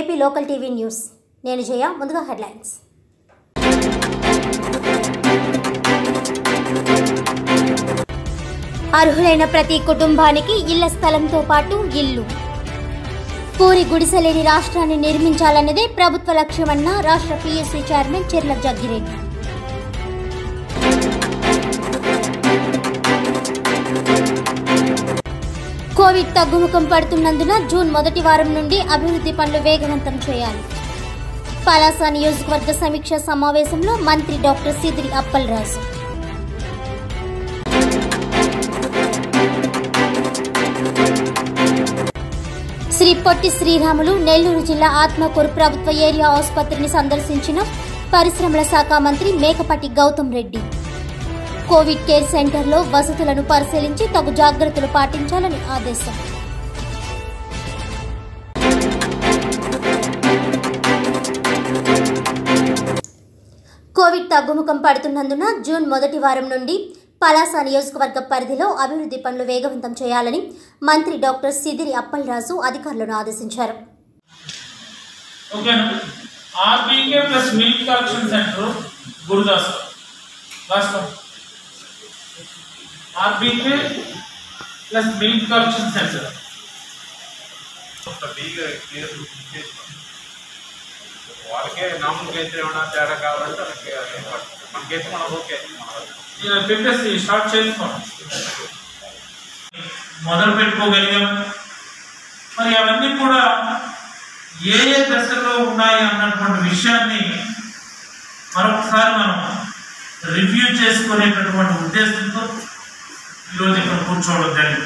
AP local TV news నేను జయ ముందుగా headlines అర్హులైన ప్రతి కుటుంబానికి ఇళ్ల స్థలంతో పాటు ఇల్లు పూరి గుడిసెలేని రాష్ట్రాన్ని నిర్మించాలన్నదే ప్రభుత్వ లక్ష్యమన్న రాష్ట్ర PSC chairman Cherla Jaggi Reddy Covid తగ్గుముఖం పడుతున్నందున జూన్ మొదటి వారం నుండి అభివృద్ధి పనులు వేగవంతం చేయాలి పలాస నియోజకవర్గ సమీక్ష సమావేశంలో మంత్రి డాక్టర్ సిదిరి అప్పలరాజు శ్రీ పొట్టి శ్రీరాములు నెల్లూరు జిల్లా ఆత్మకూరు ప్రభుత్వ ఏరియా ఆసుపత్రిని సందర్శించిన పరిశ్రమల శాఖ మంత్రి మేకపాటి గౌతమ్ రెడ్డి కోవిడ్ కేర్ సెంటర్లో వసతులను పరిశీలించి తగు జాగ్రత్తలు పాటించాలని ఆదేశం కోవిడ్ తగ్గుముఖం పడుతున్నందున జూన్ మొదటి వారం నుండి పలాస నియోజకవర్గ పరిధిలో అభివృద్ధి పనులు వేగవంతం చేయాలని మంత్రి డాక్టర్ సిదిరి అప్పలరాజు అధికారులను ఆదేశించారు ఓకేనా RBK plus milk collection centre Gurudas రాసుకో RBK plus milk collection centre ఒక బీగా క్లియర్ వాళ్ళకే నామం అయితే ఏమైనా తేడా కావాలంటే మనకి అది మనకైతే మనం ఓకే ఇలా పెట్టేసి స్టార్ట్ చేసుకోండి మొదలు పెట్టుకోగలిగాం మరి అవన్నీ కూడా ఏ ఏ దశల్లో ఉన్నాయి అన్నటువంటి విషయాన్ని మరొకసారి మనం రివ్యూ చేసుకునేటటువంటి ఉద్దేశంతో ఈరోజు ఇక్కడ కూర్చోవడం జరిగింది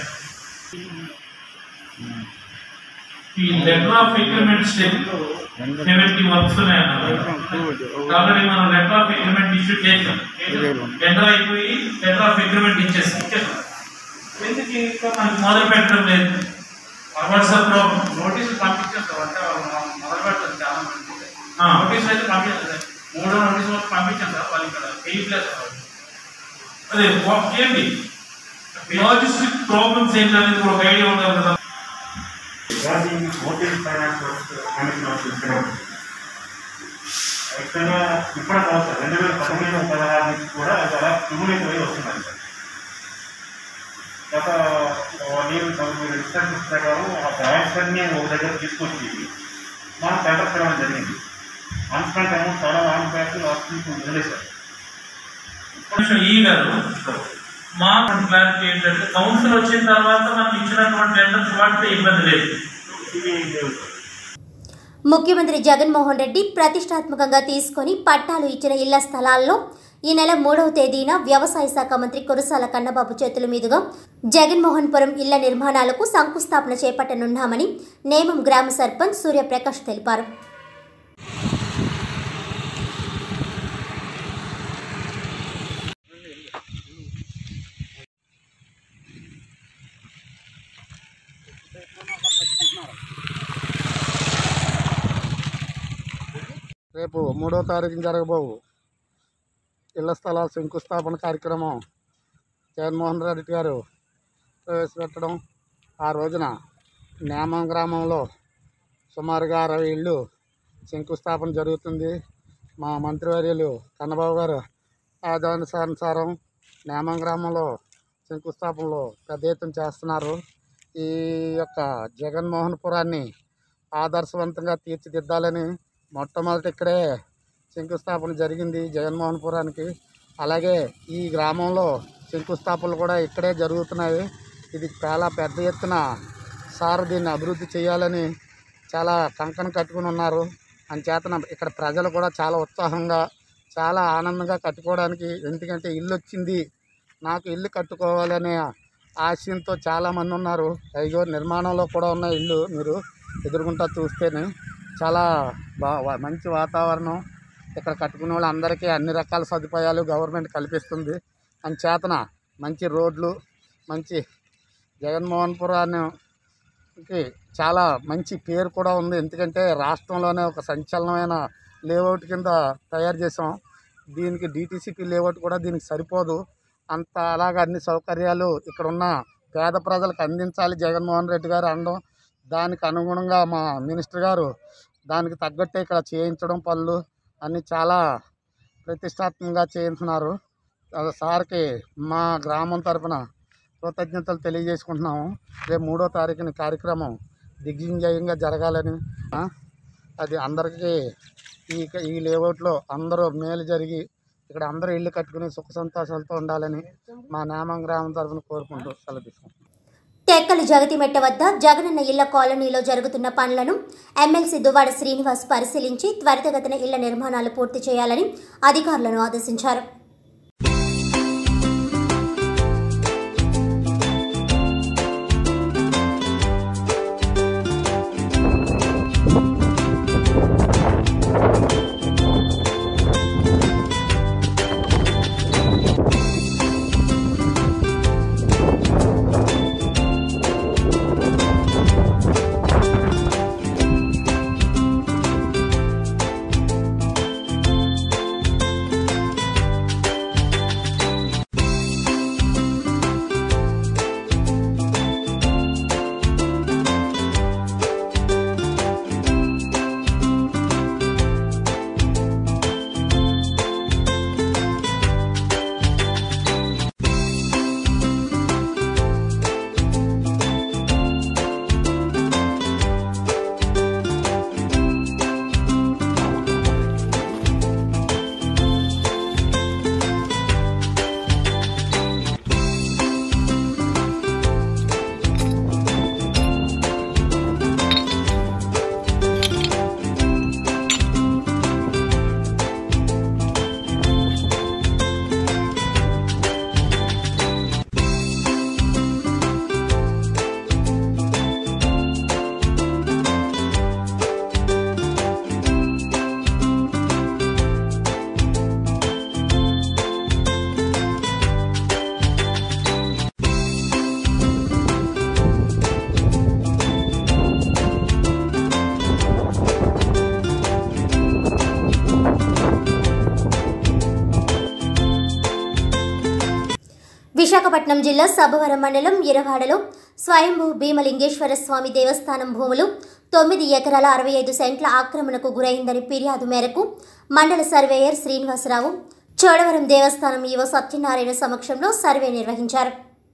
ఈ letter of agreement step seventy works ఉన్నాయన్నారు ఆల్రెడీ మనం లెటర్ ఆఫ్ అగ్రిమెంట్ ఇష్యూ చేసాం టెండర్ అయిపోయి లెటర్ ఆఫ్ అగ్రిమెంట్ ఇచ్చేసాం ఇచ్చేసాం. ఎందుకు ఇంకా మనకి మొదలు పెట్టడం లేదు వాట్సాప్ ప్రాబ్లం నోటీసులు పంపించేస్తాం అంటే మనం మొదలు పెట్టాలి చాలా మంది ఆ. నోటీసులు అయితే పంపించాలి మూడో నోటీసు వరకు పంపించాం సార్ వాళ్ళు ఇక్కడ వేయట్లేదు సార్ వాళ్ళు. అదే వా- ఏంటి లాజిస్టిక్ ప్రాబ్లమ్స్ ఏంటి అనేది కూడా ఒక ఐడియా ఉండాలి కదా regarding hotel finance commission of ఇక్కడ యాక్చువల్గా ఇప్పుడు కాదు సార్ రెండు వేల పదిహేను పదహారు నుంచి కూడా అది అలా క్యూములేట్ అయి వస్తున్నారు సార్ గత వన్ ఇయర్ మీరు రిసర్చ్ ప్రకారం ఆ బ్యాంక్స్ అన్ని ఒక దగ్గర తీసుకొచ్చి మనం టెండర్ చేయడం జరిగింది అన్స్పెంట్ అమౌంట్ చాలా లాంగ్ బ్యాక్ లాస్ట్ వీక్ వదిలేశారు కొంచెం ఈ గారు మా క్లారిటీ ఏంటంటే కౌన్సిల్ వచ్చిన తర్వాత మనకి ఇచ్చినటువంటి టెండర్స్ వాడితే ఇబ్బంది లేదు ఇది లేవు సార్ ముఖ్యమంత్రి జగన్మోహన్ రెడ్డి ప్రతిష్టాత్మకంగా తీసుకొని పట్టాలు ఇచ్చిన ఇళ్ల స్థలాల్లో ఈ నెల మూడవ తేదీన వ్యవసాయ శాఖ మంత్రి కురసాల కన్నబాబు చేతుల మీదుగా జగన్మోహన్పురం ఇళ్ల నిర్మాణాలకు శంకుస్థాపన చేపట్టనున్నామని నేమం గ్రామ సర్పంచ్ సూర్యప్రకాష్ తెలిపారు రేపు మూడో తారీఖున జరగబోవు ఇళ్ల స్థలాల శంకుస్థాపన కార్యక్రమం జగన్మోహన్ రెడ్డి గారు ప్రవేశపెట్టడం ఆ రోజున నేమం గ్రామంలో సుమారుగా అరవై ఇళ్ళు శంకుస్థాపన జరుగుతుంది మా మంత్రివర్యులు కన్నబాబు గారు ఆదేశానుసారం నేమం గ్రామంలో శంకుస్థాపనలో పెద్ద ఎత్తున చేస్తున్నారు ఈ యొక్క జగన్మోహన్పురాన్ని ఆదర్శవంతంగా తీర్చిదిద్దాలని మొట్టమొదటి ఇక్కడే శంకుస్థాపన జరిగింది జగన్మోహన్పురానికి అలాగే ఈ గ్రామంలో శంకుస్థాపనలు కూడా ఇక్కడే జరుగుతున్నాయి ఇది చాలా పెద్ద ఎత్తున సార్ దీన్ని అభివృద్ధి చేయాలని చాలా కంకణం కట్టుకుని ఉన్నారు అంచేతన ఇక్కడ ప్రజలు కూడా చాలా ఉత్సాహంగా చాలా ఆనందంగా కట్టుకోవడానికి ఎందుకంటే ఇల్లు వచ్చింది నాకు ఇల్లు కట్టుకోవాలనే ఆశయంతో చాలామంది ఉన్నారు అయ్యో నిర్మాణంలో కూడా ఉన్న ఇల్లు మీరు ఎదురుగుంటా చూస్తేనే చాలా బా వా- మంచి వాతావరణం ఇక్కడ కట్టుకునే వాళ్ళందరికీ అన్ని రకాల సదుపాయాలు గవర్నమెంట్ కల్పిస్తుంది అని చేతన మంచి రోడ్లు మంచి జగన్మోహన్పురానికి చాలా మంచి పేరు కూడా ఉంది ఎందుకంటే రాష్ట్రంలోనే ఒక సంచలనమైన లేఅవుట్ కింద తయారు చేసాం దీనికి డిటీసీపీ లేఅవుట్ కూడా దీనికి సరిపోదు అంత అలాగ అన్ని సౌకర్యాలు ఇక్కడ ఉన్న పేద ప్రజలకు అందించాలి జగన్మోహన్ రెడ్డి గారు అనడం దానికి అనుగుణంగా మా మినిస్టర్ గారు దానికి తగ్గట్టే ఇక్కడ చేయించడం పనులు అన్నీ చాలా ప్రతిష్టాత్మకంగా చేయించున్నారు ఆ సార్కి మా గ్రామం తరపున కృతజ్ఞతలు తెలియజేసుకుంటున్నాము రేపు మూడో తారీఖున ఈ కార్యక్రమం దిగ్విజయంగా జరగాలని ఆ, అది అందరికీ ఈ ఈ లేఅవుట్లో అందరూ మేలు జరిగి ఇక్కడ అందరూ ఇల్లు కట్టుకుని సుఖ సంతోషాలతో ఉండాలని మా నామం గ్రామం తరఫున కోరుకుంటూ సెలవు తీసుకుంటాం టెక్కలు జగతిమెట్ట వద్ద జగనన్న ఇళ్ల కాలనీలో జరుగుతున్న పనులను ఎమ్మెల్సీ దువ్వాడ శ్రీనివాస్ పరిశీలించి త్వరితగతిన ఇళ్ల నిర్మాణాలు పూర్తి చేయాలని అధికారులను ఆదేశించారు విశాఖపట్నం జిల్లా సభవరం మండలం ఇరవాడలో స్వయంభూ భీమలింగేశ్వర స్వామి దేవస్థానం భూములు తొమ్మిది ఎకరాల అరవై ఐదు సెంట్ల ఆక్రమణకు గురైందని ఫిర్యాదు మేరకు మండల సర్వేయర్ శ్రీనివాసరావు చోడవరం దేవస్థానం ఈవో సత్యనారాయణ సమక్షంలో సర్వే నిర్వహించారు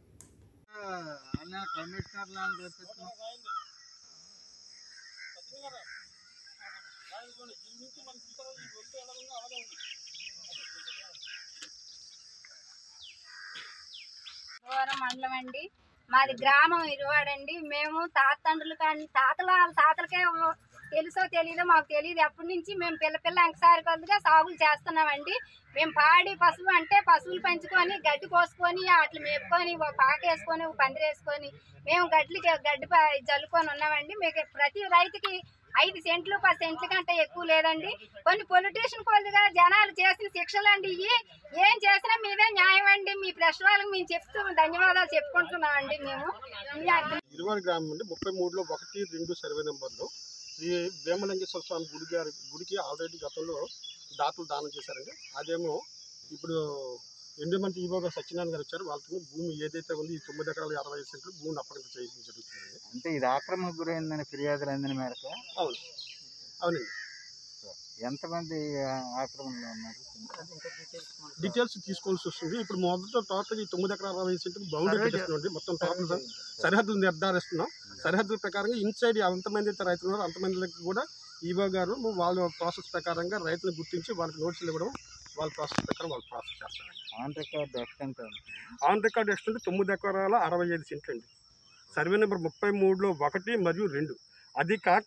గోరం మండలం అండి మాది గ్రామం ఇరువాడండి మేము తాతండ్రులు కానీ తాతల వాళ్ళ తాతలకే తెలుసో తెలియదో మాకు తెలియదు ఎప్పటి నుంచి మేము పిల్ల పిల్ల అంకసారి కొద్దిగా సాగులు చేస్తున్నామండి మేము పాడి పశువు అంటే పశువులు పెంచుకొని గడ్డి కోసుకొని వాటిని మేపుకొని ఒక పాక వేసుకొని ఒక పందిరి వేసుకొని మేము గడ్డికి గడ్డి ప- జల్లుకొని ఉన్నామండి మీకు ప్రతి రైతుకి ఐదు సెంట్లు పది సెంట్ల కంటే ఎక్కువ లేదండి కొన్ని పొలిటీషియన్ కొద్దిగా జనాలు చేసిన శిక్షలు అండి ఇవి ఏం చేసినా మీదే న్యాయం అండి మీ ప్రెస్ వాళ్ళకి మేము చెప్తూ ధన్యవాదాలు చెప్పుకుంటున్నామండి మేము ఇరువారి గ్రామం నుండి ముప్పై మూడులో ఒకటి రెండు సర్వే నెంబర్లో ఈ వేమలింగేశ్వర స్వామి గుడి గారి గుడికి ఆల్రెడీ గతంలో దాతలు దానం చేశారండి అదేమో ఇప్పుడు ఎండోమెంట్ ఈవోగా సత్యనారాయణ గారు వచ్చారు వాళ్ళకి భూమి ఏదైతే ఉంది ఈ తొమ్మిది ఎకరాల అరవై ఐదు సెంట్లు భూమిని అప్పగింత చేయడం జరుగుతుందండి అంటే ఇది ఆక్రమణకు గురైందని ఫిర్యాదులు అందిన మేరకు అవును అవునండి ఎంతమంది ఆ- ఆక్రమణలో ఉన్నారు డీటెయిల్స్ తీసుకోవాల్సి వస్తుంది ఇప్పుడు మొదట టోటల్ ఈ తొమ్మిది ఎకరాల అరవై ఐదు సెంట్లు బౌండరీ పెట్టేస్తున్నాం మొత్తం టోటల్ సరిహద్దులు నిర్ధారిస్తున్నాం సరిహద్దుల ప్రకారంగా ఇన్సైడ్ ఎంతమంది అయితే రైతులు ఉన్నారో అంతమందికి కూడా ఈవో గారు వాళ్ళ ప్రాసెస్ ప్రకారంగా రైతులు గుర్తించి వాళ్ళకి నోటీసులు ఇవ్వడం వాళ్ళ ప్రాసెస్ ప్రకారం వాళ్ళు ప్రాసెస్ చేస్తారండి on record extent on record extent తొమ్మిది ఎకరాల అరవై ఐదు సెంట్లు అండి సర్వే నెంబర్ ముప్పై మూడులో ఒకటి మరియు రెండు అది కాక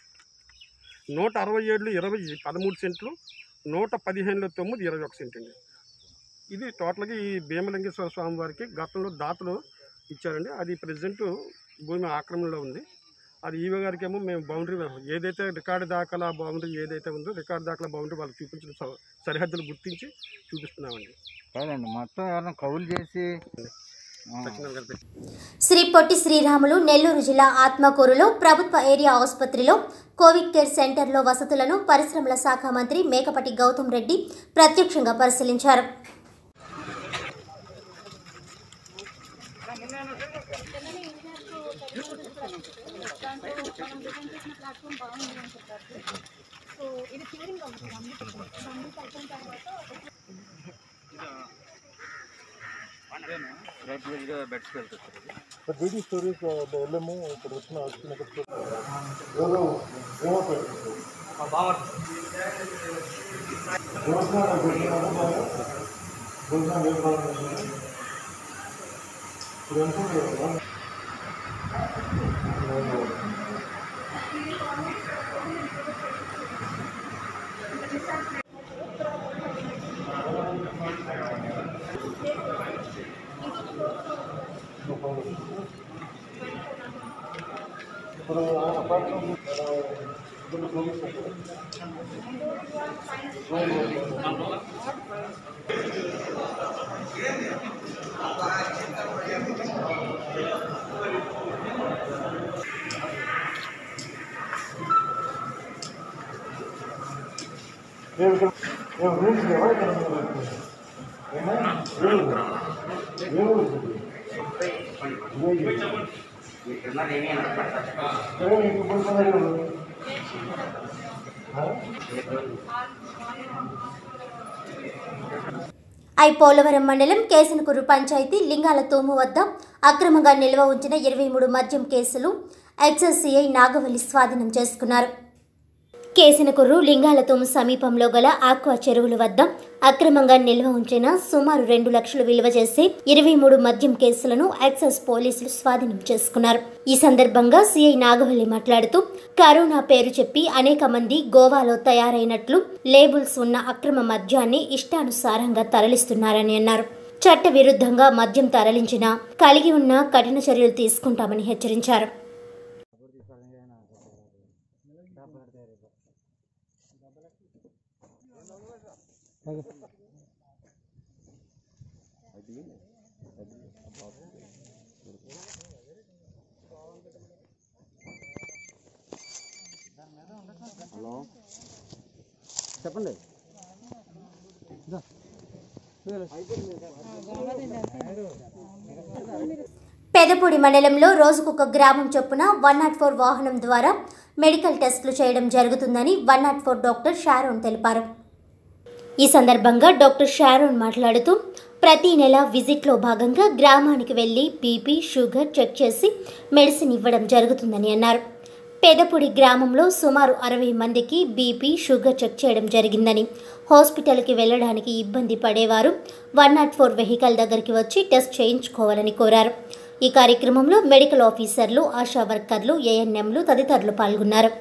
నూట అరవై ఏడులో ఇరవై పదమూడు సెంట్లు నూట పదిహేనులో తొమ్మిది ఇరవై ఒక సెంట్ అండి ఇది టోటల్గా ఈ భీమలింగేశ్వర స్వామి వారికి గతంలో దాతలు ఇచ్చారండి అది ప్రజెంట్ భూమి ఆక్రమణలో ఉంది అది ఈవో గారికి ఏమో మేము బౌండరీ ఏదైతే రికార్డు దాఖలా బౌండరీ ఏదైతే ఉందో రికార్డు దాఖలా బౌండరీ వాళ్ళకి చూపించిన స- సరిహద్దులు గుర్తించి చూపిస్తున్నామండి కాదండి మొత్తం ఎవరైనా కౌలు చేసి ఆ, సత్యనారాయణ గారు పెట్టి శ్రీ పొట్టి శ్రీరాములు నెల్లూరు జిల్లా ఆత్మకూరులో ప్రభుత్వ ఏరియా ఆసుపత్రిలో కోవిడ్ కేర్ సెంటర్లో వసతులను పరిశ్రమల శాఖ మంత్రి మేకపాటి గౌతమ్ రెడ్డి ప్రత్యక్షంగా పరిశీలించారు బ్రీడింగ్ స్టోరీస్ వెళ్ళాము ఇక్కడ వచ్చిన ఇప్పుడు అపార్ట్మెంట్ మేము ఇక్కడ మేము రూమ్స్ లేవా ఇక్కడ ఏమో ఏమో ఏమో ఐ పోలవరం మండలం కేసనకూరు పంచాయతీ లింగాల తూము వద్ద అక్రమంగా నిల్వ ఉంచిన ఇరవై మూడు మద్యం కేసులు ఎక్సైజ్ నాగవల్లి స్వాధీనం చేసుకున్నారు కేసనకూరు లింగాలతోము సమీపంలో గల ఆక్వా చెరువుల వద్ద అక్రమంగా నిల్వ ఉంచిన సుమారు రెండు లక్షలు విలువ చేసే ఇరవై మూడు మద్యం కేసులను ఎక్సైజ్ పోలీసులు స్వాధీనం చేసుకున్నారు ఈ సందర్భంగా సిఐ నాగవల్లి మాట్లాడుతూ కరోనా పేరు చెప్పి అనేక మంది గోవాలో తయారైనట్లు లేబుల్స్ ఉన్న అక్రమ మద్యాన్ని ఇష్టానుసారంగా తరలిస్తున్నారని అన్నారు చట్ట విరుద్ధంగా మద్యం తరలించిన కలిగి ఉన్న కఠిన చర్యలు తీసుకుంటామని హెచ్చరించారు చెప్పండి పెదపూడి మండలంలో రోజుకొక గ్రామం చొప్పున వన్ నాట్ ఫోర్ వాహనం ద్వారా మెడికల్ టెస్టులు చేయడం జరుగుతుందని one nought four doctor Sharon తెలిపారు ఈ సందర్భంగా డాక్టర్ షారోన్ మాట్లాడుతూ ప్రతి నెల విజిట్లో భాగంగా గ్రామానికి వెళ్లి బీపీ షుగర్ చెక్ చేసి మెడిసిన్ ఇవ్వడం జరుగుతుందని అన్నారు పెదపూడి గ్రామంలో సుమారు అరవై మందికి బీపీ షుగర్ చెక్ చేయడం జరిగిందని హాస్పిటల్కి వెళ్ళడానికి ఇబ్బంది పడేవారు వన్ నాట్ ఫోర్ వెహికల్ దగ్గరికి వచ్చి టెస్ట్ చేయించుకోవాలని కోరారు ఈ కార్యక్రమంలో మెడికల్ ఆఫీసర్లు ఆశా వర్కర్లు ఏఎన్ఎంలు తదితరులు పాల్గొన్నారు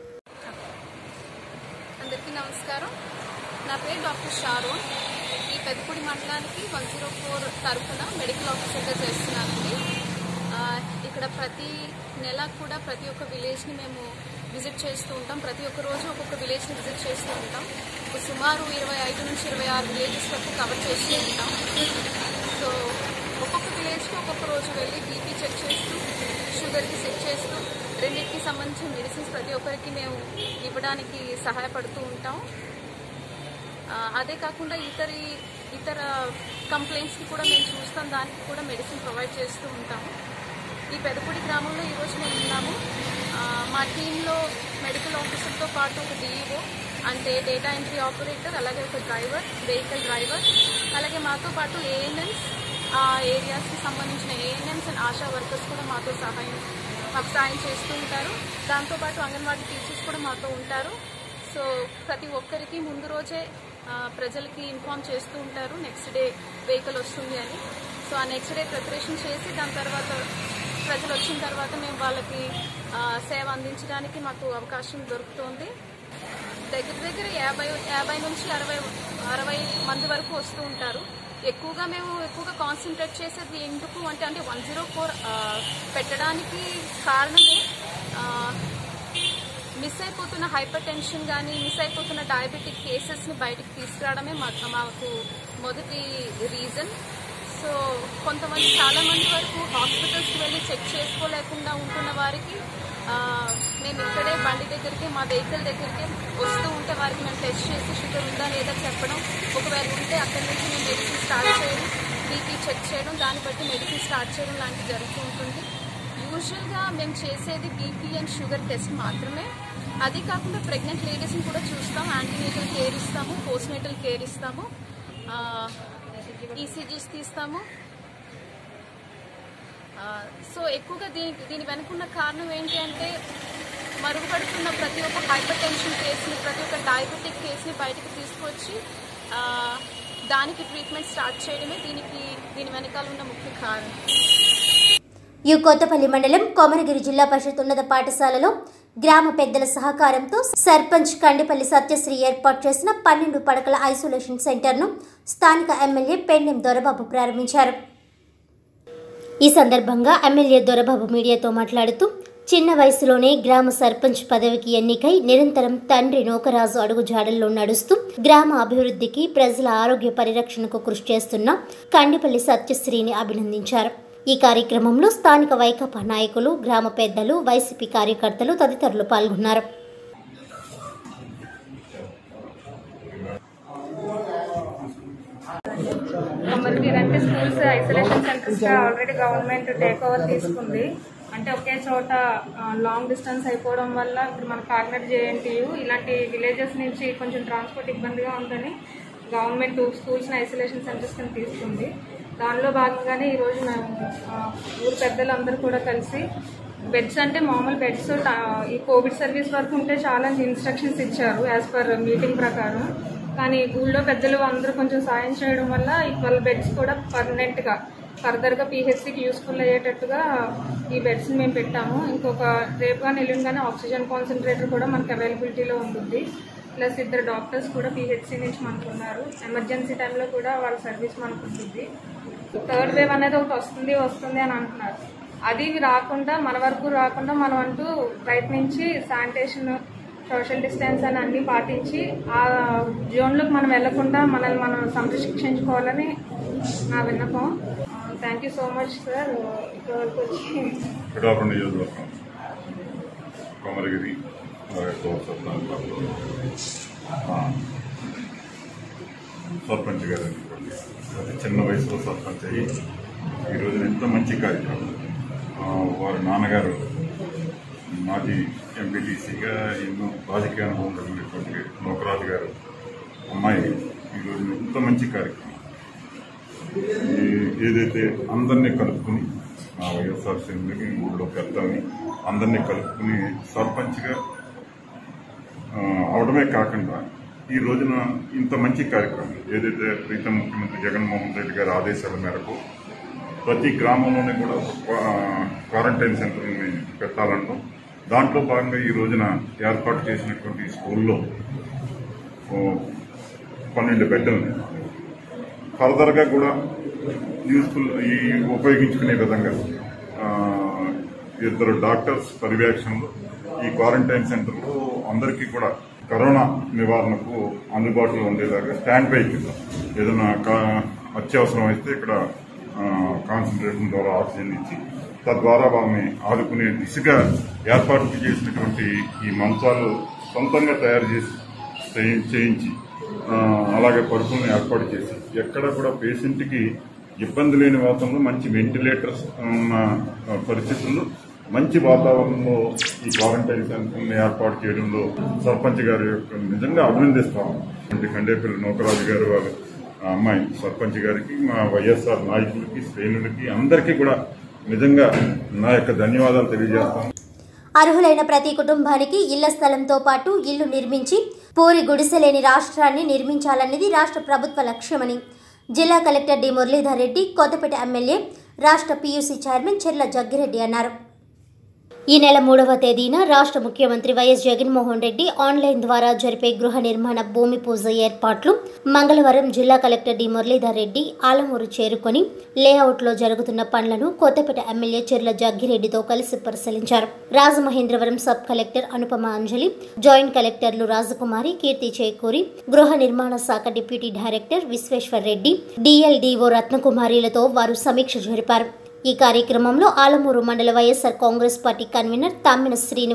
అందరికీ నమస్కారం నా పేరు డాక్టర్ షారోన్ ఈ పెద్దపూడి మండలానికి వన్ జీరో ఫోర్ తరఫున మెడికల్ ఆఫీసర్గా చేస్తున్నానండి ఆ, ఇక్కడ ప్రతి నెల కూడా ప్రతి ఒక్క విలేజ్ని మేము విజిట్ చేస్తూ ఉంటాం ప్రతి ఒక్క రోజు ఒక్కొక్క విలేజ్ని విజిట్ చేస్తూ ఉంటాం ఇప్పుడు సుమారు ఇరవై ఐదు నుంచి ఇరవై ఆరు విలేజెస్ వరకు కవర్ చేస్తూ ఉంటాం సో ఒక్కొక్క విలేజ్కి ఒక్కొక్క రోజు వెళ్ళి బీపీ చెక్ చేస్తూ షుగర్కి చెక్ చేస్తూ రెండింటికి సంబంధించిన మెడిసిన్స్ ప్రతి ఒక్కరికి మేము ఇవ్వడానికి సహాయపడుతూ ఉంటాం ఆ, అదే కాకుండా ఇతర ఇతర కంప్లైంట్స్కి కూడా మేము చూస్తాం దానికి కూడా మెడిసిన్ ప్రొవైడ్ చేస్తూ ఉంటాము ఈ పెదపూడి గ్రామంలో ఈరోజు మేము ఉన్నాము ఆ, మా టీంలో మెడికల్ ఆఫీసర్తో పాటు ఒక డిఈఓ అంటే డేటా ఎంట్రీ ఆపరేటర్ అలాగే ఒక డ్రైవర్ వెహికల్ డ్రైవర్ అలాగే మాతో పాటు ఏఎన్ఎన్స్ ఆ ఏరియాస్కి సంబంధించిన ఏఎన్ఎన్స్ అండ్ ఆశా వర్కర్స్ కూడా మాతో సహాయం మాకు సాయం చేస్తూ ఉంటారు దాంతోపాటు అంగన్వాడీ టీచర్స్ కూడా మాతో ఉంటారు సో ప్రతి ఒక్కరికి ముందు రోజే ఆ, ప్రజలకి ఇన్ఫామ్ చేస్తూ ఉంటారు నెక్స్ట్ డే వెహికల్ వస్తుంది అని సో ఆ నెక్స్ట్ డే ప్రిపరేషన్ చేసి దాని తర్వాత ప్రజలు వచ్చిన తర్వాత మేము వాళ్ళకి ఆ, సేవ అందించడానికి మాకు అవకాశం దొరుకుతుంది దగ్గర దగ్గర యాభై యాభై నుంచి అరవై అరవై మంది వరకు వస్తూ ఉంటారు ఎక్కువగా మేము ఎక్కువగా కాన్సన్ట్రేట్ చేసేది ఎందుకు అంటే అంటే వన్ జీరో ఫోర్ పెట్టడానికి కారణమే ఆ, మిస్ అయిపోతున్న హైపర్ టెన్షన్ కానీ మిస్ అయిపోతున్న డయాబెటిక్ కేసెస్ని బయటికి తీసుకురావడమే మాకు మాకు మొదటి రీజన్ సో కొంతమంది చాలా మంది వరకు హాస్పిటల్స్కి వెళ్ళి చెక్ చేసుకోలేకుండా ఉంటున్న వారికి ఆ, మేము ఇక్కడే బండి దగ్గరికి మా వెహికల్ దగ్గరికి వస్తూ ఉంటే వారికి మేము టెస్ట్ చేసి షుగర్ ఉందా లేదా చెప్పడం ఒకవేళ ఉంటే అక్కడి నుంచి మేము మెడిసిన్ స్టార్ట్ చేయడం బీపీ చెక్ చేయడం దాన్ని బట్టి మెడిసిన్ స్టార్ట్ చేయడం లాంటివి జరుగుతూ ఉంటుంది యూజువల్గా మేము చేసేది బీపీ అండ్ షుగర్ టెస్ట్ మాత్రమే అది కాకుండా ప్రెగ్నెంట్ లేడీస్ని కూడా చూస్తాం యాంటీనేటల్ కేర్ ఇస్తాము పోస్ట్ నేటల్ కేర్ ఇస్తాము ఈసీజీస్ తీస్తాము ఆ, సో ఎక్కువగా దీని దీని వెనుకున్న కారణం ఏంటి అంటే మరుగుపడుతున్న ప్రతి ఒక్క హైపర్ టెన్షన్ కేసుని ప్రతి ఒక్క డయాబెటిక్ కేసుని బయటకు తీసుకొచ్చి ఆ, దానికి ట్రీట్మెంట్ స్టార్ట్ చేయడమే దీనికి దీని వెనకాల ఉన్న ముఖ్య కారణం యు కొత్తపల్లి మండలం కోమరగిరి జిల్లా పరిషత్ ఉన్నత పాఠశాలలో గ్రామ పెద్దల సహకారంతో సర్పంచ్ కండిపల్లి సత్యశ్రీ ఏర్పాటు చేసిన పన్నెండు పడకల ఐసోలేషన్ సెంటర్ను స్థానిక ఎమ్మెల్యే పెండెం దొరబాబు ప్రారంభించారు ఈ సందర్భంగా ఎమ్మెల్యే దొరబాబు మీడియాతో మాట్లాడుతూ చిన్న వయసులోనే గ్రామ సర్పంచ్ పదవికి ఎన్నికై నిరంతరం తండ్రి నూకరాజు అడుగు జాడల్లో నడుస్తూ గ్రామ అభివృద్ధికి ప్రజల ఆరోగ్య పరిరక్షణకు కృషి చేస్తున్న కండిపల్లి సత్యశ్రీని అభినందించారు ఈ కార్యక్రమంలో స్థానిక వైకాపా నాయకులు గ్రామ పెద్దలు వైసీపీ కార్యకర్తలు తదితరులు పాల్గొన్నారు అమర్వీర్ అంటే స్కూల్స్ ఐసోలేషన్ సెంటర్స్ గా ఆల్రెడీ గవర్నమెంట్ టేక్ ఓవర్ తీసుకుంది అంటే ఒకే చోట లాంగ్ డిస్టెన్స్ అయిపోవడం వల్ల ఇప్పుడు మన కాకినాడ జేఎన్టీయు ఇలాంటి విలేజెస్ నుంచి కొంచెం ట్రాన్స్పోర్ట్ ఇబ్బందిగా ఉందని గవర్నమెంట్ స్కూల్స్ని ఐసోలేషన్ సెంటర్స్ కింద తీసుకుంది దానిలో భాగంగానే ఈరోజు మేము ఆ, ఊరు పెద్దలందరూ కూడా కలిసి బెడ్స్ అంటే మామూలు బెడ్స్ ఈ కోవిడ్ సర్వీస్ వరకు ఉంటే చాలా ఇన్స్ట్రక్షన్స్ ఇచ్చారు యాజ్ పర్ మీటింగ్ ప్రకారం కానీ ఊళ్ళో పెద్దలు అందరూ కొంచెం సాయం చేయడం వల్ల ఈ ట్వెల్వ్ బెడ్స్ కూడా పర్మనెంట్గా ఫర్దర్గా పీహెచ్సికి యూస్ఫుల్ అయ్యేటట్టుగా ఈ బెడ్స్ని మేము పెట్టాము ఇంకొక రేపు కానీ ఎల్లుండి కానీ ఆక్సిజన్ కాన్సన్ట్రేటర్ కూడా మనకి అవైలబిలిటీలో ఉంటుంది ప్లస్ ఇద్దరు డాక్టర్స్ కూడా పీహెచ్సి నుంచి మనకు ఉన్నారు ఎమర్జెన్సీ టైంలో కూడా వాళ్ళ సర్వీస్ మనకు ఉంటుంది థర్డ్ వేవ్ అనేది ఒకటి వస్తుంది వస్తుంది అని అంటున్నారు అది రాకుండా మన వరకు రాకుండా మనం అంటూ ప్రయత్నించి శానిటేషన్ సోషల్ డిస్టెన్స్ అని అన్ని పాటించి ఆ జోన్లోకి మనం వెళ్లకుండా మనల్ని మనం సంరక్షించుకోవాలని నా విన్నపం thank you so much sir ఇప్పటివరకు వచ్చి పిఠాపురం నియోజకవర్గం కొమరగిరి అలాగే సత్తాంలో సర్పంచ్ గారు అనుకోండి అతి చిన్న వయసులో సర్పంచ్ అయ్యి ఈరోజు ఎంత మంచి కార్యక్రమం ఆ, వారి నాన్నగారు మాజీ ఎంపీటీసీగా ఎన్నో రాజకీయ అనుభవం కలిగినటువంటి నోకరాజు గారు అమ్మాయి ఈరోజు ఎంత మంచి కార్యక్రమం ఈ- ఏదైతే అందరినీ కలుపుకుని ఆ వైఎస్ఆర్సీని ఊళ్ళో పెద్దల్ని అందరినీ కలుపుకుని సర్పంచ్గా ఆ, అవడమే కాకుండా ఈ రోజున ఇంత మంచి కార్యక్రమం ఏదైతే ప్రీతం ముఖ్యమంత్రి జగన్మోహన్ రెడ్డి గారి ఆదేశాల మేరకు ప్రతి గ్రామంలోనే కూడా ఒక క్వా- క్వారంటైన్ సెంటర్ని పెట్టాలంటాం దాంట్లో భాగంగా ఈ రోజున ఏర్పాటు చేసినటువంటి స్కూల్లో ఓ, పన్నెండు బెడ్డల్ని ఫర్దర్గా కూడా యూస్ఫుల్ ఈ ఉపయోగించుకునే విధంగా ఆ, ఇద్దరు డాక్టర్స్ పర్యవేక్షణలో ఈ క్వారంటైన్ సెంటర్లో అందరికీ కూడా కరోనా నివారణకు అందుబాటులో ఉండేలాగా స్టాండ్ బై కింద ఏదైనా కా- అత్యవసరం అయితే ఇక్కడ కాన్సన్ట్రేషన్ ద్వారా ఆక్సిజన్ ఇచ్చి తద్వారా వాళ్ళని ఆదుకునే దిశగా ఏర్పాటు చేసినటువంటి ఈ మంచాలు సొంతంగా తయారు చేసి చేయి- చేయించి ఆ, అలాగే పరుపులను ఏర్పాటు చేసి ఎక్కడ కూడా పేషెంట్కి ఇబ్బంది లేని వాతావరణంలో మంచి వెంటిలేటర్స్ ఉన్న ఆ, పరిస్థితుల్లో మంచి వాతావరణంలో ఈ క్వారంటైన్ సెంటర్ని ఏర్పాటు చేయడంలో సర్పంచ్ గారి యొక్క నిజంగా అభినందిస్తాం అంటే కండేపల్లి నూకరాజు గారు వాళ్ళ ఆ అమ్మాయి సర్పంచ్ గారికి మా వైఎస్ఆర్ నాయకులకి శ్రేణులకి అందరికీ కూడా నిజంగా నా యొక్క ధన్యవాదాలు తెలియజేస్తాను అర్హులైన ప్రతి కుటుంబానికి ఇళ్ల స్థలంతో పాటు ఇల్లు నిర్మించి పూరి గుడిసెలేని రాష్ట్రాన్ని నిర్మించాలన్నది రాష్ట్ర ప్రభుత్వ లక్ష్యమని జిల్లా collector D Muralidhar Reddy Kothapeta MLA రాష్ట్ర పీయూసీ చైర్మన్ చెర్ల జగ్గిరెడ్డి అన్నారు ఈ నెల మూడవ తేదీన రాష్ట్ర ముఖ్యమంత్రి వైఎస్ జగన్మోహన్ రెడ్డి ఆన్లైన్ ద్వారా జరిపే గృహ నిర్మాణ భూమి పూజ ఏర్పాట్లు మంగళవారం జిల్లా కలెక్టర్ డి మురళీధర్ రెడ్డి ఆలమూరు చేరుకొని లేఅవుట్లో జరుగుతున్న పనులను కొత్తపేట ఎమ్మెల్యే చెర్ల జగ్గిరెడ్డితో కలిసి పరిశీలించారు Rajamahendravaram sub collector Anupama Anjali joint కలెక్టర్లు రాజకుమారి కీర్తి చేకూరి గృహ నిర్మాణ శాఖ deputy director Visweswar Reddy DLDO రత్నకుమారిలతో వారు సమీక్ష జరిపారు ఈ కార్యక్రమంలో ఆలమూరు మండల YSR Congress party convener Tammina Srinivas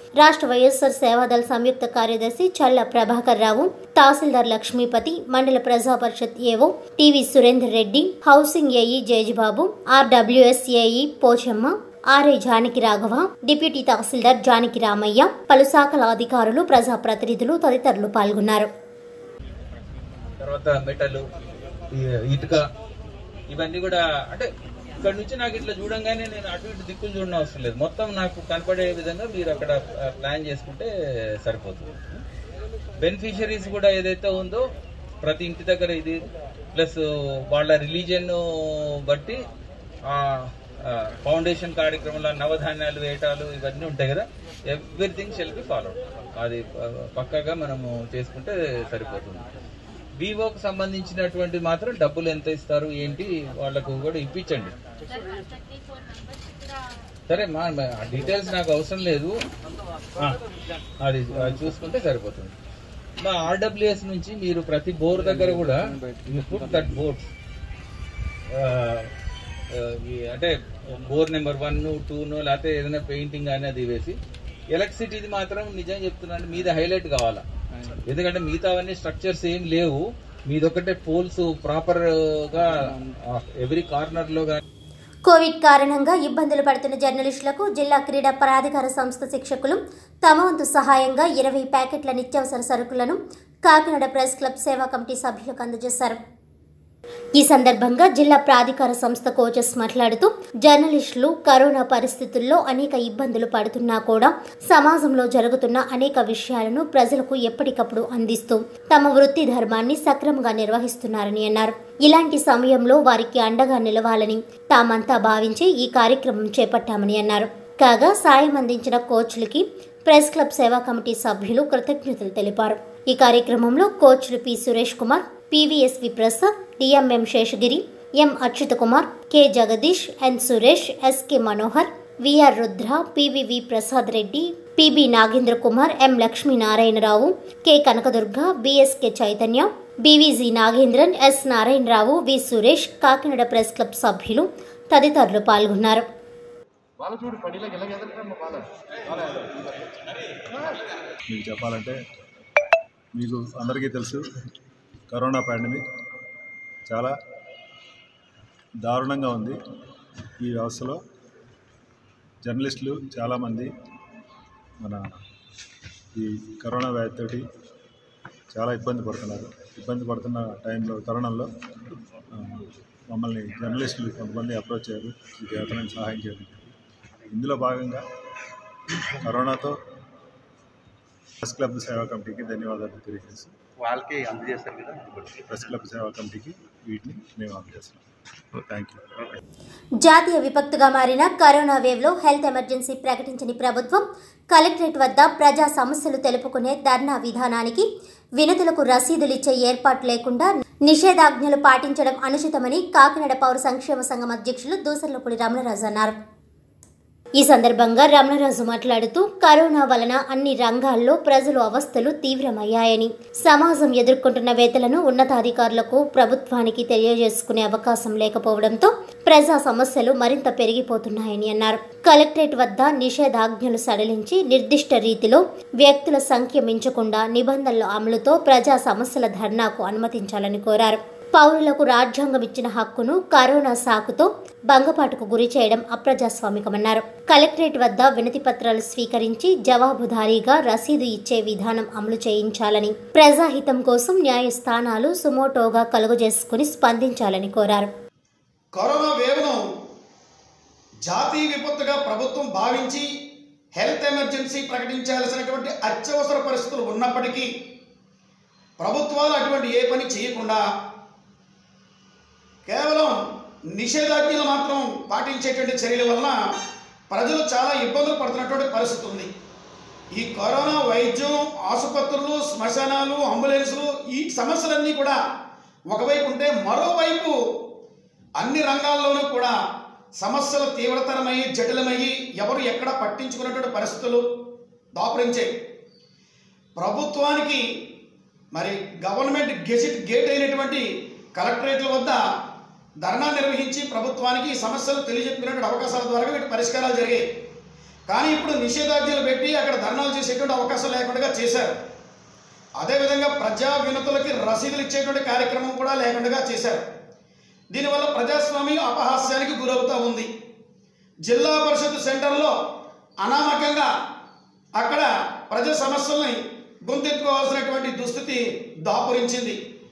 రాష్ట్ర వైఎస్ఆర్ సేవాదళ సంయుక్త కార్యదర్శి చల్ల ప్రభాకర్ రావు తహసీల్దార్ లక్ష్మీపతి మండల ప్రజా పరిషత్ AO TV Surender Reddy housing AE Jejibabu RWS AE Pochamma RI Janaki Raghava deputy tahsildar Janaki Ramaiah పలు శాఖల అధికారులు ప్రజాప్రతినిధులు తదితరులు పాల్గొన్నారు తర్వాత మెటల్ ఈ ఇటుక ఇవన్నీ కూడా అంటే ఇక్కడ నుంచి నాకు ఇట్లా చూడంగానే నేను అటు ఇటు దిక్కులు చూడడం అవసరం లేదు మొత్తం నాకు కనపడే విధంగా మీరు అక్కడ ప్లాన్ చేసుకుంటే సరిపోతుంది బెనిఫిషరీస్ కూడా ఏదైతే ఉందో ప్రతి ఇంటి దగ్గర ఇది ప్లస్ వాళ్ళ రిలీజియన్ బట్టి ఆ ఫౌండేషన్ కార్యక్రమంలో నవధాన్యాలు వేయటాలు ఇవన్నీ ఉంటాయి కదా ఎవ్రీథింగ్ షెల్ బి ఫాలో అది ఆ, పక్కాగా మనము చేసుకుంటే సరిపోతుంది వివోకి సంబంధించినటువంటి మాత్రం డబ్బులు ఎంత ఇస్తారు ఏంటి వాళ్ళకు కూడా ఇప్పించండి సరే మా డీటెయిల్స్ నాకు అవసరం లేదు ఆ, అది అది చూసుకుంటే సరిపోతుంది మా ఆర్డబ్ల్యూఎస్ నుంచి మీరు ప్రతి బోర్ దగ్గర కూడా దట్ బోర్డ్స్ అంటే బోర్ నెంబర్ వన్ టూను లేకపోతే ఏదైనా పెయింటింగ్ కానీ అది వేసి ఎలక్ట్రిసిటీది మాత్రం నిజం చెప్తున్నాను మీద హైలైట్ కావాలా ఎందుకంటే మిగతా అవన్నీ స్ట్రక్చర్స్ ఏం లేవు మీదొక్కటే పోల్స్ ప్రాపర్ గా ఎవ్రీ కార్నర్ లో కానీ కోవిడ్ కారణంగా ఇబ్బందులు పడుతున్న జర్నలిస్టులకు జిల్లా క్రీడా ప్రాధికార సంస్థ శిక్షకులు తమ వంతు సహాయంగా ఇరవై ప్యాకెట్ల నిత్యావసర సరుకులను కాకినాడ ప్రెస్ క్లబ్ సేవా కమిటీ సభ్యులకు అందజేశారు ఈ సందర్భంగా జిల్లా ప్రాధికార సంస్థ కోచెస్ మాట్లాడుతూ జర్నలిస్టులు కరోనా పరిస్థితుల్లో అనేక ఇబ్బందులు పడుతున్నా కూడా సమాజంలో జరుగుతున్న అనేక విషయాలను ప్రజలకు ఎప్పటికప్పుడు అందిస్తూ తమ వృత్తి ధర్మాన్ని సక్రమంగా నిర్వహిస్తున్నారని అన్నారు ఇలాంటి సమయంలో వారికి అండగా నిలవాలని తామంతా భావించి ఈ కార్యక్రమం చేపట్టామని అన్నారు కాగా సాయం అందించిన కోచ్లకి ప్రెస్ క్లబ్ సేవా కమిటీ సభ్యులు కృతజ్ఞతలు తెలిపారు ఈ కార్యక్రమంలో కోచ్లు P Suresh Kumar PVSV Prasad DMM Seshagiri M Achyuta Kumar K Jagadish N Suresh SK Manohar VR Rudra PVV Prasad Reddy PB Nagendra Kumar M Lakshminarayanarao K Kanakadurga BSK Chaitanya BVG Nagendran S Narayanarao V Suresh Kakinada press club సభ్యులు తదితరులు పాల్గొన్నారు వాళ్ళ చూడు పడిలోకి ఎలా ఎదురుతాను వాళ్ళ మీకు చెప్పాలంటే మీకు అందరికీ తెలుసు కరోనా పాండమిక్ చాలా దారుణంగా ఉంది ఈ వ్యవస్థలో జర్నలిస్టులు చాలామంది మన ఈ కరోనా వ్యాధితోటి చాలా ఇబ్బంది పడుతున్నారు ఇబ్బంది పడుతున్న టైంలో తరుణంలో ఆ, మమ్మల్ని జర్నలిస్టులు కొంతమంది అప్రోచ్ అయ్యారు ఈ జాతరని సహాయం చేయడం ఇందులో భాగంగా కరోనాతో ప్రెస్ క్లబ్ సేవా కమిటీకి ధన్యవాదాలు తెలియజేస్తాం వాళ్ళకి అందజేస్తారు కదా ప్రెస్ క్లబ్ సేవా కమిటీకి వీటిని మేము అందజేస్తున్నాం థ్యాంక్ యూ జాతీయ విపత్తుగా మారిన కరోనా వేవ్లో హెల్త్ ఎమర్జెన్సీ ప్రకటించని ప్రభుత్వం కలెక్టరేట్ వద్ద ప్రజా సమస్యలు తెలుపుకునే ధర్నా విధానానికి వినతులకు రసీదులిచ్చే ఏర్పాటు లేకుండా నిషేధాజ్ఞలు పాటించడం అనుచితమని కాకినాడ పౌర సంక్షేమ సంఘం అధ్యక్షులు దూసర్లపూడి రమణరాజు అన్నారు ఈ సందర్భంగా రమణరాజు మాట్లాడుతూ కరోనా వలన అన్ని రంగాల్లో ప్రజలు అవస్థలు తీవ్రమయ్యాయని సమాజం ఎదుర్కొంటున్న వేతలను ఉన్నతాధికారులకు ప్రభుత్వానికి తెలియజేసుకునే అవకాశం లేకపోవడంతో ప్రజా సమస్యలు మరింత పెరిగిపోతున్నాయని అన్నారు కలెక్టరేట్ వద్ద నిషేధాజ్ఞలు సడలించి నిర్దిష్ట రీతిలో వ్యక్తుల సంఖ్య మించకుండా నిబంధనల అమలుతో ప్రజా సమస్యల ధర్నాకు అనుమతించాలని కోరారు పౌరులకు రాజ్యాంగం ఇచ్చిన హక్కును కరోనా సాకుతో భంగపాటుకు గురి చేయడం అప్రజాస్వామికమన్నారు కలెక్టరేట్ వద్ద వినతి పత్రాలు స్వీకరించి జవాబుదారీగా రసీదు ఇచ్చే విధానం అమలు చేయించాలని ప్రజాహితం కోసం న్యాయస్థానాలు సుమోటోగా కలుగజేసుకుని స్పందించాలని కోరారు కరోనా వేవ్ను జాతీయ విపత్తుగా ప్రభుత్వం భావించి హెల్త్ ఎమర్జెన్సీ ప్రకటించాల్సినటువంటి అత్యవసర పరిస్థితులు ఉన్నప్పటికీ ప్రభుత్వాలు అటువంటి ఏ పని చేయకుండా కేవలం నిషేధాజ్ఞలు మాత్రం పాటించేటువంటి చర్యల వలన ప్రజలు చాలా ఇబ్బందులు పడుతున్నటువంటి పరిస్థితి ఉంది ఈ కరోనా వైద్యం ఆసుపత్రులు శ్మశానాలు అంబులెన్సులు ఈ సమస్యలన్నీ కూడా ఒకవైపు ఉంటే మరోవైపు అన్ని రంగాల్లోనూ కూడా సమస్యలు తీవ్రతరమయ్యి జటిలమయ్యి ఎవరు ఎక్కడ పట్టించుకున్నటువంటి పరిస్థితులు దాపురించాయి ప్రభుత్వానికి మరి గవర్నమెంట్ గెజిట్ గేట్ అయినటువంటి కలెక్టరేట్ల వద్ద ధర్నా నిర్వహించి ప్రభుత్వానికి ఈ సమస్యలు తెలియజెప్పినటువంటి అవకాశాల ద్వారా వీటి పరిష్కారాలు జరిగాయి కానీ ఇప్పుడు నిషేధాజ్ఞలు పెట్టి అక్కడ ధర్నాలు చేసేటువంటి అవకాశం లేకుండా చేశారు అదేవిధంగా ప్రజా వినతులకి రసీదులు ఇచ్చేటువంటి కార్యక్రమం కూడా లేకుండా చేశారు దీనివల్ల ప్రజాస్వామ్యం అపహాస్యానికి గురవుతూ ఉంది జిల్లా పరిషత్ సెంటర్లో అనామకంగా అక్కడ ప్రజా సమస్యల్ని గొంతెత్తుకోవాల్సినటువంటి దుస్థితి దాపురించింది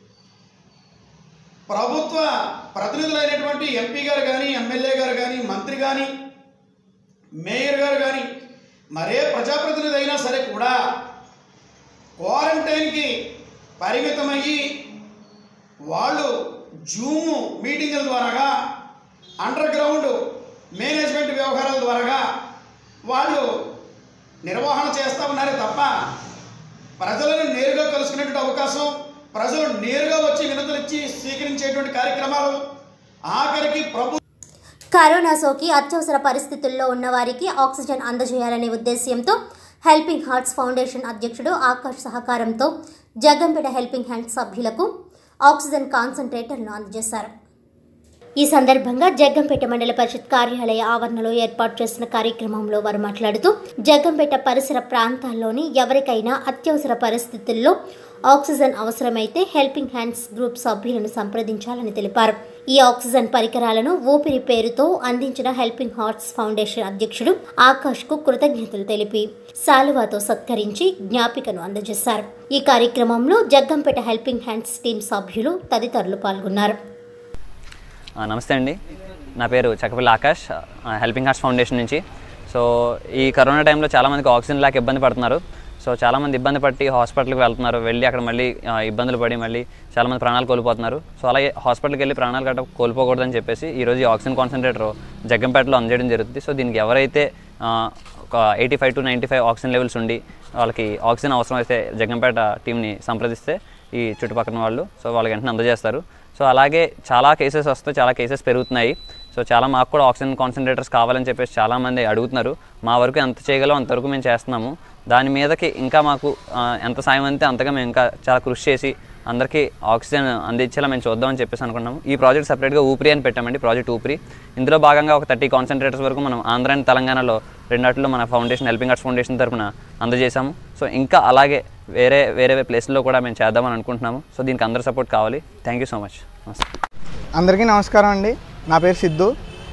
ప్రభుత్వ ప్రతినిధులైనటువంటి ఎంపీ గారు కానీ ఎమ్మెల్యే గారు కానీ మంత్రి కానీ మేయర్ గారు కానీ మరే ప్రజాప్రతినిధి అయినా సరే కూడా క్వారంటైన్కి పరిమితమయ్యి వాళ్ళు జూమ్ మీటింగుల ద్వారాగా అండర్ గ్రౌండ్ మేనేజ్మెంట్ వ్యవహారాల ద్వారాగా వాళ్ళు నిర్వహణ చేస్తూ ఉన్నారే తప్ప ప్రజలను నేరుగా కలుసుకునేటువంటి అవకాశం ప్రజలు నేరుగా వచ్చి వినతులు ఇచ్చి స్వీకరించేటువంటి కార్యక్రమాలు ఆఖరికి ప్రభు కరోనా సోకి అత్యవసర పరిస్థితుల్లో ఉన్న వారికి ఆక్సిజన్ అందజేయాలనే ఉద్దేశ్యంతో హెల్పింగ్ హార్ట్స్ ఫౌండేషన్ అధ్యక్షుడు ఆకాష్ సహకారంతో జగ్గంపేట హెల్పింగ్ హ్యాండ్ సభ్యులకు ఆక్సిజన్ కాన్సన్ట్రేటర్ను అందజేశారు ఈ సందర్భంగా జగ్గంపేట మండల పరిషత్ కార్యాలయ ఆవరణలో ఏర్పాటు చేసిన కార్యక్రమంలో వారు మాట్లాడుతూ జగ్గంపేట పరిసర ప్రాంతాల్లోని ఎవరికైనా అత్యవసర పరిస్థితుల్లో ఆక్సిజన్ అవసరమైతే హెల్పింగ్ హ్యాండ్స్ గ్రూప్ సభ్యులను సంప్రదించాలని తెలిపారు ఈ ఆక్సిజన్ పరికరాలను ఊపిరి పేరుతో అందించిన హెల్పింగ్ హార్ట్స్ ఫౌండేషన్ అధ్యక్షుడు ఆకాష్ కు కృతజ్ఞతలు తెలిపి శాలువాతో సత్కరించి జ్ఞాపికను అందజేశారు ఈ కార్యక్రమంలో జగ్గంపేట హెల్పింగ్ హ్యాండ్స్ టీం సభ్యులు తదితరులు పాల్గొన్నారు ఆ, నమస్తే అండి నా పేరు చక్కపల్లి ఆకాష్ ఆ, హెల్పింగ్ హార్ట్స్ ఫౌండేషన్ నుంచి సో ఈ కరోనా టైంలో చాలామందికి ఆక్సిజన్ లేక ఇబ్బంది పడుతున్నారు సో చాలామంది ఇబ్బంది పట్టి హాస్పిటల్కి వెళ్తున్నారు వెళ్ళి అక్కడ మళ్ళీ ఆ, ఇబ్బందులు పడి మళ్ళీ చాలామంది ప్రాణాలు కోల్పోతున్నారు సో అలాగే హాస్పిటల్కి వెళ్ళి ప్రాణాలు గట్ట కోల్పోకూడదని చెప్పేసి ఈరోజు ఈ ఆక్సిజన్ కాన్సన్ట్రేటర్ జగ్గంపేటలో అందజేయడం జరుగుతుంది సో దీనికి ఎవరైతే ఆ, ఒక eighty five to ninety five oxygen levels ఉండి వాళ్ళకి ఆక్సిజన్ అవసరం అయితే జగ్గంపేట టీంని సంప్రదిస్తే ఈ చుట్టుపక్కల వాళ్ళు సో వాళ్ళకి వెంటనే అందజేస్తారు సో అలాగే చాలా కేసెస్ వస్తాయి చాలా కేసెస్ పెరుగుతున్నాయి సో చాలా మాకు కూడా ఆక్సిజన్ కాన్సన్ట్రేటర్స్ కావాలని చెప్పేసి చాలామంది అడుగుతున్నారు మా వరకు ఎంత చేయగలం అంతవరకు మేము చేస్తున్నాము దాని మీదకి ఇంకా మాకు ఆ, ఎంత సాయం అంతే అంతగా మేము ఇంకా చాలా కృషి చేసి అందరికీ ఆక్సిజన్ అందించేలా మేము చూద్దామని చెప్పేసి అనుకున్నాము ఈ ప్రాజెక్ట్ సపరేట్గా ఊపిరి అని పెట్టామండి ప్రాజెక్ట్ ఊపిరి ఇందులో భాగంగా ఒక థర్టీ కాన్సన్ట్రేటర్స్ వరకు మనం ఆంధ్ర అండ్ తెలంగాణలో రెండాటిలో మన ఫౌండేషన్ హెల్పింగ్ ఆర్ట్స్ ఫౌండేషన్ తరపున అందజేశాము సో ఇంకా అలాగే వేరే వేరే ప్లేస్లో కూడా మేము చేద్దామని అనుకుంటున్నాము సో దీనికి అందరి సపోర్ట్ కావాలి థ్యాంక్ యూ సో మచ్ నమస్తే అందరికీ నమస్కారం అండి నా పేరు సిద్ధు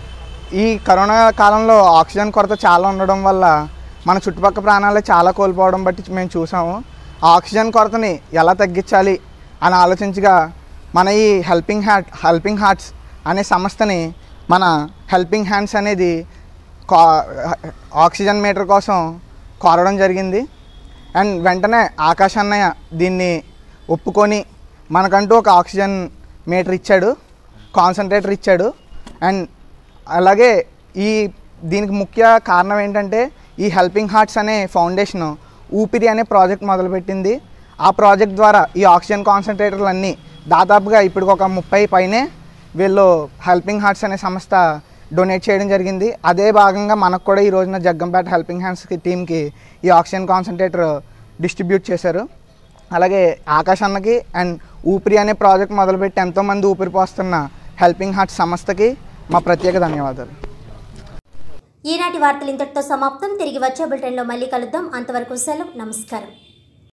ఈ కరోనా కాలంలో ఆక్సిజన్ కొరత చాలా ఉండడం వల్ల మన చుట్టుపక్కల ప్రాణాలు చాలా కోల్పోవడం బట్టి మేము చూసాము ఆ ఆక్సిజన్ కొరతని ఎలా తగ్గించాలి అని ఆలోచించగా మన ఈ హెల్పింగ్ హ్యాట్ హెల్పింగ్ హార్ట్స్ అనే సంస్థని మన హెల్పింగ్ హ్యాండ్స్ అనేది కా ఆక్సిజన్ మీటర్ కోసం కోరడం జరిగింది అండ్ వెంటనే ఆకాశ్ అన్నయ్య దీన్ని ఒప్పుకొని మనకంటూ ఒక ఆక్సిజన్ మీటర్ ఇచ్చాడు కాన్సన్ట్రేటర్ ఇచ్చాడు అండ్ అలాగే ఈ దీనికి ముఖ్య కారణం ఏంటంటే ఈ హెల్పింగ్ హార్ట్స్ అనే ఫౌండేషన్ ఊపిరి అనే ప్రాజెక్ట్ మొదలుపెట్టింది ఆ ప్రాజెక్ట్ ద్వారా ఈ ఆక్సిజన్ కాన్సన్ట్రేటర్లు అన్నీ దాదాపుగా ఇప్పుడు ఒక ముప్పై పైనే వీళ్ళు హెల్పింగ్ హార్ట్స్ అనే సంస్థ డొనేట్ చేయడం జరిగింది అదే భాగంగా మనకు కూడా ఈ రోజున జగ్గంపేట హెల్పింగ్ హ్యాండ్స్ టీమ్కి ఈ ఆక్సిజన్ కాన్సన్ట్రేటర్ డిస్ట్రిబ్యూట్ చేశారు అలాగే ఆకాశ్ అన్నకి అండ్ ఊపిరి అనే ప్రాజెక్ట్ మొదలుపెట్టి ఎంతోమంది ఊపిరి పోస్తున్న హెల్పింగ్ హార్ట్స్ సంస్థకి మా ప్రత్యేక ధన్యవాదాలు ఈనాటి వార్తలు ఇంతటితో సమాప్తం తిరిగి వచ్చే బులెటిన్లో మళ్ళీ కలుద్దాం అంతవరకు సెలవు నమస్కారం